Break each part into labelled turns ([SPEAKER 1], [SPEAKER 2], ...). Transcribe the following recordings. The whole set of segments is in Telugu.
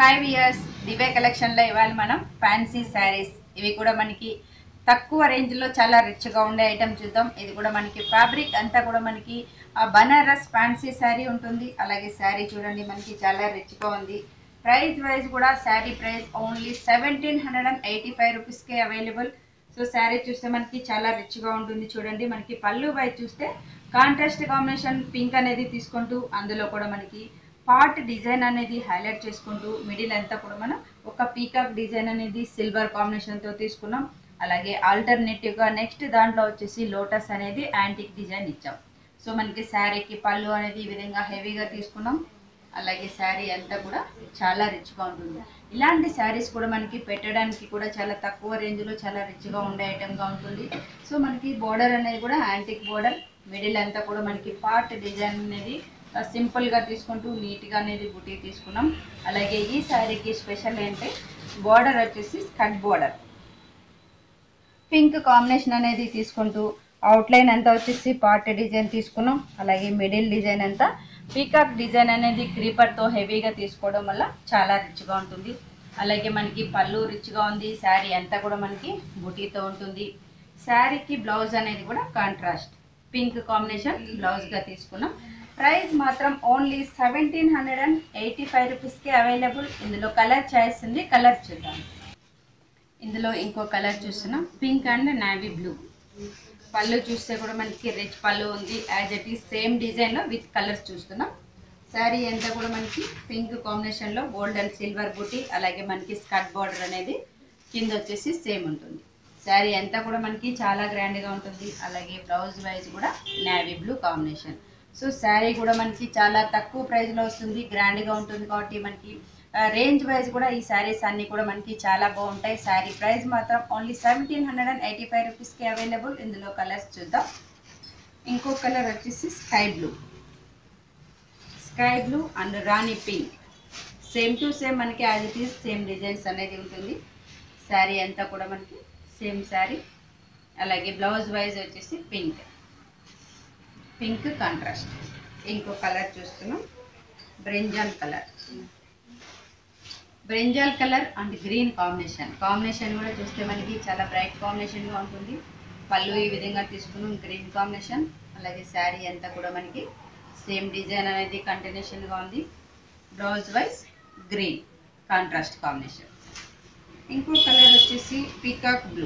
[SPEAKER 1] హాయ్ వియర్స్ దివే కలెక్షన్లో ఇవాళ మనం ఫ్యాన్సీ శారీస్ ఇవి కూడా మనకి తక్కువ రేంజ్లో చాలా రిచ్గా ఉండే ఐటమ్ చూద్దాం ఇది కూడా మనకి ఫ్యాబ్రిక్ అంతా కూడా మనకి ఆ బనారస్ ఫ్యాన్సీ శారీ ఉంటుంది అలాగే శారీ చూడండి మనకి చాలా రిచ్గా ఉంది ప్రైస్ వైజ్ కూడా sari price only seventeen hundred and eighty five రూపీస్కే అవైలబుల్ సో శారీ చూస్తే మనకి చాలా రిచ్గా ఉంటుంది చూడండి మనకి పళ్ళు వైజ్ చూస్తే కాంట్రాస్ట్ కాంబినేషన్ పింక్ అనేది తీసుకుంటూ అందులో కూడా మనకి పార్ట్ డిజైన్ అనేది హైలైట్ చేసుకుంటూ మిడిల్ అంతా కూడా మనం ఒక పీకాక్ డిజైన్ అనేది సిల్వర్ కాంబినేషన్తో తీసుకున్నాం అలాగే ఆల్టర్నేటివ్గా నెక్స్ట్ దాంట్లో వచ్చేసి లోటస్ అనేది యాంటిక్ డిజైన్ ఇచ్చాం సో మనకి శారీకి పళ్ళు అనేది ఈ విధంగా హెవీగా తీసుకున్నాం అలాగే శారీ అంతా కూడా చాలా రిచ్గా ఉంటుంది ఇలాంటి శారీస్ కూడా మనకి పెట్టడానికి కూడా చాలా తక్కువ రేంజ్లో చాలా రిచ్గా ఉండే ఐటెంగా ఉంటుంది సో మనకి బోర్డర్ అనేది కూడా యాంటిక్ బోర్డర్ మిడిల్ అంతా కూడా మనకి పార్ట్ డిజైన్ అనేది సింపుల్గా తీసుకుంటూ నీట్గా అనేది బుటీ తీసుకున్నాం అలాగే ఈ శారీకి స్పెషల్ ఏంటంటే బోర్డర్ వచ్చేసి స్కట్ బోర్డర్ పింక్ కాంబినేషన్ అనేది తీసుకుంటూ అవుట్లైన్ అంతా వచ్చేసి పార్ట్ డిజైన్ తీసుకున్నాం అలాగే మిడిల్ డిజైన్ అంతా పీకాక్ డిజైన్ అనేది క్రీపర్తో హెవీగా తీసుకోవడం వల్ల చాలా రిచ్గా ఉంటుంది అలాగే మనకి పళ్ళు రిచ్గా ఉంది శారీ అంతా కూడా మనకి బుటీతో ఉంటుంది శారీకి బ్లౌజ్ అనేది కూడా కాంట్రాస్ట్ పింక్ కాంబినేషన్ బ్లౌజ్గా తీసుకున్నాం ప్రైస్ మాత్రం only seventeen hundred and eighty five రూపీస్కి అవైలబుల్ ఇందులో కలర్ చాయిస్ ఉంది కలర్ చూద్దాం ఇందులో ఇంకో కలర్ చూస్తున్నాం పింక్ అండ్ నావీ బ్లూ పళ్ళు చూస్తే కూడా మనకి రిచ్ పళ్ళు ఉంది యాజ్ ఇట్ ఈస్ సేమ్ డిజైన్లో విత్ కలర్స్ చూస్తున్నాం శారీ అంతా కూడా మనకి పింక్ కాంబినేషన్లో గోల్డ్ అండ్ సిల్వర్ బుటీ అలాగే మనకి స్కర్ట్ బార్డర్ అనేది కింద వచ్చేసి సేమ్ ఉంటుంది శారీ అంతా కూడా మనకి చాలా గ్రాండ్గా ఉంటుంది అలాగే బ్లౌజ్ వైజ్ కూడా navy blue combination so sari కూడా మనకి చాలా తక్కువ ప్రైస్లో వస్తుంది గ్రాండ్గా ఉంటుంది కాబట్టి మనకి రేంజ్ వైజ్ కూడా ఈ శారీస్ అన్నీ కూడా మనకి చాలా బాగుంటాయి శారీ ప్రైస్ మాత్రం only seventeen hundred and eighty five రూపీస్కి అవైలబుల్ ఇందులో కలర్స్ చూద్దాం ఇంకో కలర్ వచ్చేసి sky blue sky blue and rani pink same to same మనకి as it is same designs అనేది ఉంటుంది శారీ అంతా కూడా మనకి సేమ్ శారీ అలాగే బ్లౌజ్ వైజ్ వచ్చేసి పింక్ పింక్ కాంట్రాస్ట్ ఇంకో కలర్ చూస్తున్నాం brinjal colour brinjal colour and green combination combination కూడా చూస్తే మనకి చాలా బ్రైట్ కాంబినేషన్గా ఉంటుంది పళ్ళు ఈ విధంగా తీసుకున్నాం గ్రీన్ కాంబినేషన్ అలాగే శారీ అంతా కూడా మనకి సేమ్ డిజైన్ అనేది కంటిన్యూషన్గా ఉంది blouse wise green contrast combination ఇంకో కలర్ వచ్చేసి పీకాక్ బ్లూ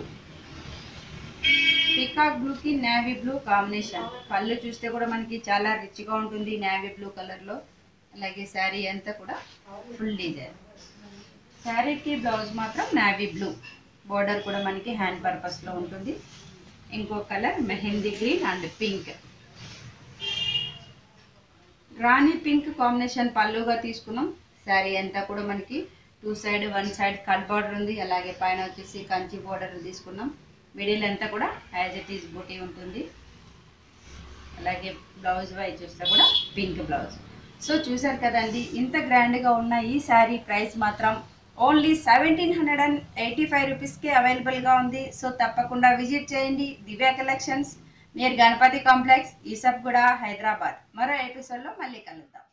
[SPEAKER 1] పీకాక్ బ్లూకి నేవీ బ్లూ కాంబినేషన్ పళ్ళు చూస్తే కూడా మనకి చాలా రిచ్గా ఉంటుంది నేవీ బ్లూ కలర్లో అలాగే శారీ అంతా కూడా ఫుల్ డిజైన్ శారీకి బ్లౌజ్ మాత్రం నావీ బ్లూ బోర్డర్ కూడా మనకి హ్యాండ్ పర్పస్లో ఉంటుంది ఇంకో colour mehndi green and pink rani pink combination పళ్ళుగా తీసుకున్నాం శారీ అంతా కూడా మనకి two side one side cut border ఉంది అలాగే పైన వచ్చేసి కంచి బార్డర్ తీసుకున్నాం మిడిల్ అంతా కూడా యాజ్ ఇట్ ఈస్ బూటీ ఉంటుంది అలాగే బ్లౌజ్ వైజ్ చూస్తే కూడా పింక్ బ్లౌజ్ సో చూసారు కదండి ఇంత గ్రాండ్గా ఉన్న ఈ శారీ ప్రైస్ మాత్రం only seventeen hundred and eighty five రూపీస్కి అవైలబుల్గా ఉంది సో తప్పకుండా విజిట్ చేయండి Divya collections near Ganapati complex Esabguda Hyderabad మరో ఎపిసోడ్లో మళ్ళీ కలుద్దాం